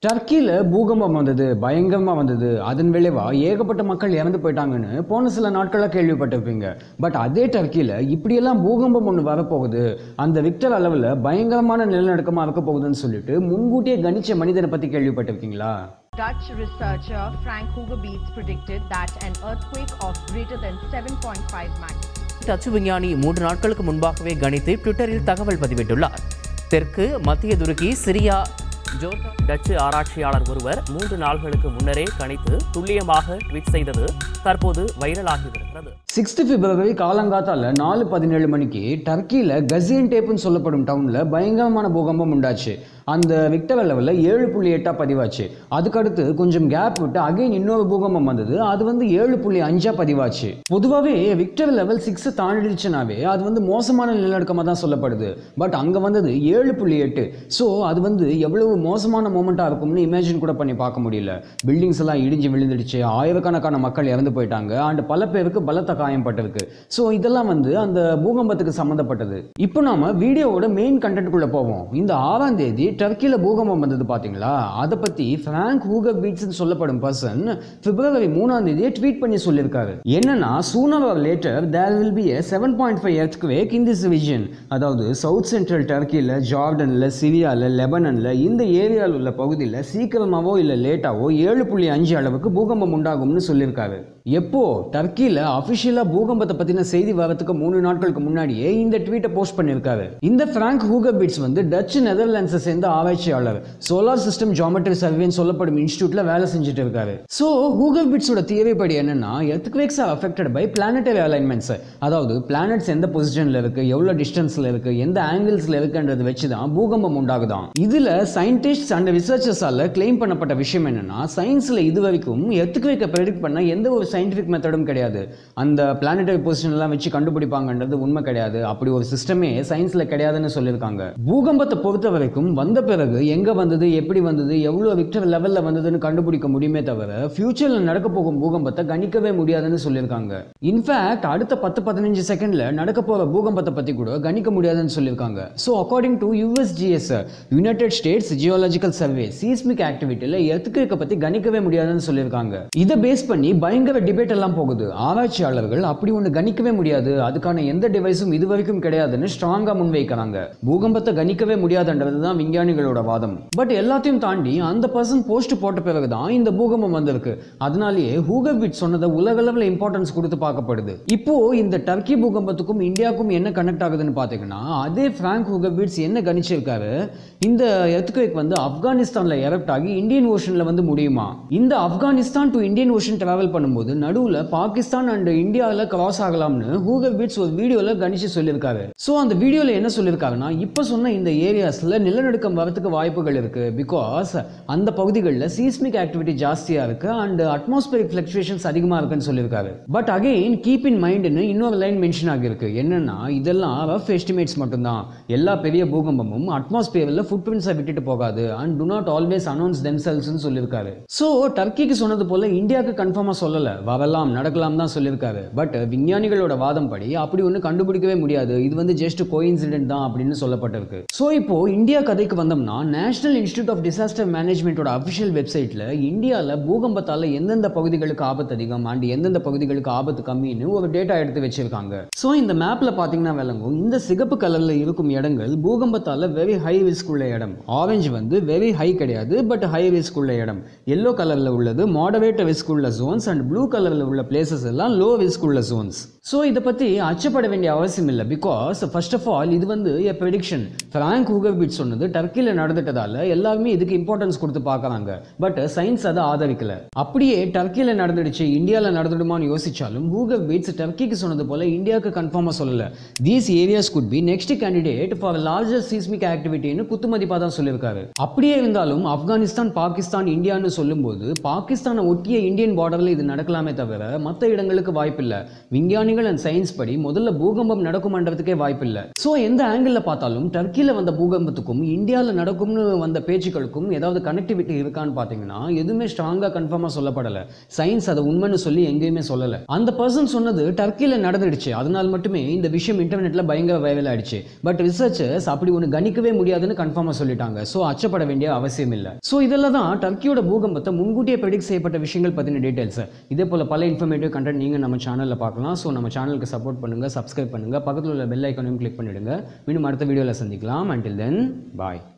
டர்க்கியில் பூகம்பம் வந்தது பயங்கரமாக வந்தது அதன் விளைவா ஏகப்பட்ட மக்கள் இறந்து போயிட்டாங்கன்னு போன சில நாட்களாக கேள்விப்பட்டிருப்பீங்க பட் அதே டர்க்கியில் இப்படியெல்லாம் பூகம்பம் ஒன்று வரப்போகுது அந்த விக்டர் அளவில் பயங்கரமான நிலநடுக்கமாக இருக்க போகுதுன்னு சொல்லிட்டு முன்கூட்டியே கணிச்ச மனிதனை பற்றி கேள்விப்பட்டிருக்கீங்களா Dutch researcher Frank Hugebeets predicted that an earthquake of greater than 7.5 magnitude Dutch விஞ்ஞானி மூன்று நாட்களுக்கு முன்பாகவே கணித்து ட்விட்டரில் தகவல் பதிவிட்டுள்ளார் தெற்கு மத்திய துருக்கி சிரியா ஜோர்டான் டச்சு ஆராய்ச்சியாளர் ஒருவர் மூன்று நாள்களுக்கு முன்னரே கணித்து துல்லியமாக ட்வீட் செய்தது தற்போது வைரலாகி வருகிறது சிக்ஸ்த் பிப்ரவரி காலங்காத்தால நாலு பதினேழு மணிக்கு டர்க்கியில் கசியன் டேப்புன்னு சொல்லப்படும் டவுனில் பயங்கரமான பூகம்பம் உண்டாச்சு அந்த விக்டர் லெவலில் ஏழு புள்ளி எட்டாக பதிவாச்சு அதுக்கடுத்து கொஞ்சம் கேப் விட்டு அகைன் இன்னொரு பூகம்பம் வந்தது அது வந்து ஏழு புள்ளி அஞ்சா பதிவாச்சு பொதுவாகவே விக்டர் லெவல் சிக்ஸ் தாண்டிடுச்சுனாவே அது வந்து மோசமான நிலநடுக்கமாக தான் சொல்லப்படுது பட் அங்கே வந்தது ஏழு புள்ளி எட்டு ஸோ அது வந்து எவ்வளவு மோசமான மூமெண்ட்டாக இருக்கும்னு இமேஜின் கூட பண்ணி பார்க்க முடியல பில்டிங்ஸ் எல்லாம் இடிஞ்சு விழுந்துடுச்சு ஆயிரக்கணக்கான மக்கள் இறந்து போயிட்டாங்க அண்ட் பல பேருக்கு பலத்த காயம்பட்டிருக்கு ஸோ இதெல்லாம் வந்து அந்த பூகம்பத்துக்கு சம்மந்தப்பட்டது இப்போ நாம வீடியோவோட மெயின் கண்டென்ட்குள்ளே போவோம் இந்த ஆறாம் தேதி டர்க்கியில் பூகம்பம் வந்தது பார்த்தீங்களா அதை பற்றி ஃப்ராங்க் ஹூகர் பீட்ஸ்னு சொல்லப்படும் பர்சன் பிப்ரவரி மூணாம் தேதியே ட்வீட் பண்ணி சொல்லியிருக்காரு என்னன்னா sooner or later there will be a seven point five earthquake in this region அதாவது சவுத் சென்ட்ரல் டர்க்கியில் ஜார்டனில் சிரியாவில் லெபனனில் இந்த ஏரியாவில் உள்ள பகுதியில் சீக்கிரமாவோ இல்லை லேட்டாவோ ஏழு புள்ளி அஞ்சு அளவுக்கு பூகம்பம் உண்டாகும்னு சொல்லியிருக்காரு எப்போ டர்க்கியில் அஃபிஷியலாக பூகம்பத்தை பற்றின செய்தி வரதுக்கு மூணு நாட்களுக்கு முன்னாடியே இந்த ட்வீட்டை போஸ்ட் பண்ணியிருக்காரு இந்த ஃப்ராங்க் ஹூகர் பீட்ஸ் வந்து டச் நெதர்லாண்ட்ஸை சேர்ந்த ஆராய்ச்சியாளர் சோலார் சிஸ்டம் ஜாமெட்ரி சர்வேன்னு சொல்லப்படும் இன்ஸ்டியூட்ல வேலை செஞ்சுட்டு இருக்காரு ஸோ ஹூகர் பீட்ஸோட தியரி படி என்னன்னா earthquakes are affected by planetary alignments அதாவது பிளானட்ஸ் எந்த பொசிஷன்ல இருக்கு எவ்வளோ டிஸ்டன்ஸ்ல இருக்கு எந்த ஆங்கிள்ஸ்ல இருக்குன்றது வச்சு தான் பூகம்பம் உண்டாகுதாம் இதுல சயின்டிஸ்ட் அண்ட் ரிசர்ச்சர்ஸால கிளைம் பண்ணப்பட்ட விஷயம் என்னன்னா சயின்ஸ்ல இது வரைக்கும் எர்த்குவேக்கை ப்ரெடிக்ட் பண்ண எந்த ஒரு சயின்டிஃபிக் மெத்தடும் கிடையாது அந்த பிளானட்டரி பொசிஷன் எல்லாம் வச்சு கண்டுபிடிப்பாங்கன்றது உண்மை கிடையாது அப்படி ஒரு சிஸ்டமே சயின்ஸ்ல கிடையாதுன்னு சொல்லியிருக்காங்க பூகம்பத்தை பொறுத்த வரைக்கும் வந்த பிறகு எங்க வந்தது எப்படி வந்தது எவ்வளவு விக்டர் லெவல்ல வந்ததுன்னு கண்டுபிடிக்க முடியுமே தவிர ஃபியூச்சர்ல நடக்க போகும் பூகம்பத்தை கணிக்கவே முடியாதுன்னு சொல்லியிருக்காங்க இன்ஃபேக்ட் அடுத்த பத்து பதினஞ்சு செகண்ட்ல நடக்க போற பூகம்பத்தை பத்தி கூட கணிக்க முடியாதுன்னு சொல்லியிருக்காங்க so according to USGS United States geological survey seismic ஆக்டிவிட்டியில் எர்த்குவேக்கை பத்தி கணிக்கவே முடியாதுன்னு சொல்லியிருக்காங்க இதை பேஸ் பண்ணி பயங்கர டிபேட் எல்லாம் போகுது ஆராய்ச்சியாளர்கள் அப்படி ஒன்று கணிக்கவே முடியாது அதுக்கான எந்த டிவைஸும் இது வரைக்கும் கிடையாதுன்னு ஸ்ட்ராங்கா முன்வைக்கிறாங்க பூகம்பத்தை கணிக்கவே முடியாதுன்றது தான் விஞ்ஞானிகளோட வாதம் பட் எல்லாத்தையும் தாண்டி அந்த பர்சன் போஸ்ட் போட்ட பிறகு தான் இந்த பூகம்பம் வந்திருக்கு அதனாலேயே ஹூகர் பிட் சொன்னதை உலகளவில் இம்பார்ட்டன்ஸ் கொடுத்து பார்க்கப்படுது இப்போ இந்த டர்க்கி பூகம்பத்துக்கும் இந்தியாவுக்கும் என்ன கனெக்ட் ஆகுதுன்னு பார்த்தீங்கன்னா அதே ஃப்ராங்க் ஹூகர் பீட்ஸ் என்ன கணிச்சிருக்காரு இந்த எர்த்குவேக் வந்து ஆப்கானிஸ்தான்ல எரப்ட் ஆகி இந்தியன் ஓஷன்ல வந்து முடியுமா இந்த Afghanistan to Indian ocean travel பண்ணும்போது நடுவில் பாகிஸ்தான் அண்ட் இந்தியாவில் கிராஸ் ஆகலாம்னு ஹூகர் பீட்ஸ் ஒரு வீடியோவில் கணிச்சு சொல்லியிருக்காரு ஸோ அந்த வீடியோவில் என்ன சொல்லியிருக்காருன்னா இப்போ சொன்ன இந்த ஏரியாஸில் நிலநடுக்கம் வரதுக்கு வாய்ப்புகள் இருக்கு பிகாஸ் அந்த பகுதிகளில் சீஸ்மிக் ஆக்டிவிட்டி ஜாஸ்தியாக இருக்கு அண்ட் அட்மாஸ்பியரிக் ஃபிளக்சுவேஷன்ஸ் அதிகமாக இருக்குன்னு சொல்லியிருக்காரு பட் அகைன் கீப் இன் மைண்டுன்னு இன்னொரு லைன் மென்ஷன் ஆகியிருக்கு என்னன்னா இதெல்லாம் ரஃப் எஸ்டிமேட்ஸ் மட்டும்தான் எல்லா பெரிய பூகம்பமும் அட்மாஸ்பியரில் ஃபுட் பிரிண்ட்ஸை விட்டுட்டு போகாது and do not always announce தெம்செல்ஸ்னு சொல்லியிருக்காரு ஸோ டர்க்கிக்கு சொன்னது போல இந்தியாவுக்கு கன்ஃபார்மாக சொல்லலை வரலாம் நடக்கலாம் தான் சொல்லியிருக்காரு பட் விஞ்ஞானிகளோட வாதம் படி அப்படி ஒன்று கண்டுபிடிக்கவே முடியாது இது வந்து ஜஸ்ட் கோயின்சிடென்ட் தான் அப்படின்னு சொல்லப்பட்டிருக்கு ஸோ இப்போ இந்தியா கதைக்கு வந்தோம்னா நேஷனல் இன்ஸ்டியூட் ஆஃப் டிசாஸ்டர் மேனேஜ்மெண்ட்டோட அஃபிஷியல் வெப்சைட்டில் இந்தியாவில் பூகம்பத்தால் எந்தெந்த பகுதிகளுக்கு ஆபத்து அதிகம் அண்ட் எந்தெந்த பகுதிகளுக்கு ஆபத்து கம்மின்னு ஒரு டேட்டா எடுத்து வச்சிருக்காங்க ஸோ இந்த மேப்பில் பார்த்தீங்கன்னா விளங்கும் இந்த சிகப்பு கலரில் இருக்கும் இடங்கள் பூகம்பத்தால் வெரி ஹை ரிஸ்க் உள்ள இடம் ஆரஞ்சு வந்து வெரி ஹை கிடையாது பட் ஹை ரிஸ்க் உள்ள இடம் எல்லோ கலரில் உள்ளது மாடரேட் ரிஸ்க் உள்ள ஜோன்ஸ் அண்ட் ப்ளூ கலரில் உள்ள பிளேசஸ் எல்லாம் லோ ரிஸ்க் உள்ள ஜோன்ஸ் ஸோ இதை பற்றி அச்சப்பட வேண்டிய அவசியம் இல்லை பிகாஸ் ஃபர்ஸ்ட் ஆஃப் ஆல் இது வந்து a prediction Frank Hoogerbeets சொன்னது டர்க்கியில் நடந்துட்டதால எல்லாருமே இதுக்கு இம்பார்ட்டன்ஸ் கொடுத்து பார்க்குறாங்க பட் சயின்ஸ் அதை ஆதரிக்கல அப்படியே டர்க்கியில் நடந்துடுச்சு இந்தியாவில் நடந்துடுமான்னு யோசிச்சாலும் ஹூகர் பீட்ஸ் டர்க்கிக்கு சொன்னது போல இந்தியாவுக்கு கன்ஃபார்மாக சொல்லல these areas could be next candidate for largest seismic ஆக்டிவிட்டின்னு குத்துமதிப்பாக தான் சொல்லியிருக்காரு அப்படியே இருந்தாலும் ஆப்கானிஸ்தான் பாகிஸ்தான் இந்தியான்னு சொல்லும்போது பாகிஸ்தானை ஒட்டிய இந்தியன் பார்டரில் இது நடக்கலாம் நடக்கலாமே தவிர மற்ற இடங்களுக்கு வாய்ப்பில்லை விஞ்ஞானிகள் அண்ட் சயின்ஸ் படி முதல்ல பூகம்பம் நடக்குமன்றதுக்கே வாய்ப்பில்லை ஸோ எந்த ஆங்கிளில் பார்த்தாலும் டர்க்கியில் வந்த பூகம்பத்துக்கும் இந்தியாவில் நடக்கும்னு வந்த பேச்சுக்களுக்கும் ஏதாவது கனெக்டிவிட்டி இருக்கான்னு பார்த்தீங்கன்னா எதுவுமே ஸ்ட்ராங்காக கன்ஃபார்மாக சொல்லப்படலை சயின்ஸ் அதை உண்மைன்னு சொல்லி எங்கேயுமே சொல்லலை அந்த பர்சன் சொன்னது டர்க்கியில் நடந்துடுச்சு அதனால் மட்டுமே இந்த விஷயம் இன்டர்நெட்டில் பயங்கர வைரல் ஆயிடுச்சு பட் ரிசர்ச்சர்ஸ் அப்படி ஒன்று கணிக்கவே முடியாதுன்னு கன்ஃபார்மாக சொல்லிட்டாங்க ஸோ அச்சப்பட வேண்டிய அவசியம் இல்லை ஸோ இதெல்லாம் தான் டர்க்கியோட பூகம்பத்தை முன்கூட்டியே ப்ரெடிக்ட் செய்யப்பட்ட விஷயங்கள் பற்றின டீடைல்ஸ் இதே போல் பல இன்ஃபர்மேட்டிவ் கண்டென்ட் நீங்கள் நம்ம சேனலில் பார்க்கலாம் ஸோ நம்ம சேனலுக்கு சப்போர்ட் பண்ணுங்கள் சப்ஸ்கிரைப் பண்ணுங்கள் பக்கத்தில் உள்ள பெல் ஐக்கானையும் கிளிக் பண்ணிடுங்க மீண்டும் அடுத்த வீடியோவில் சந்திக்கலாம் until தென் பாய்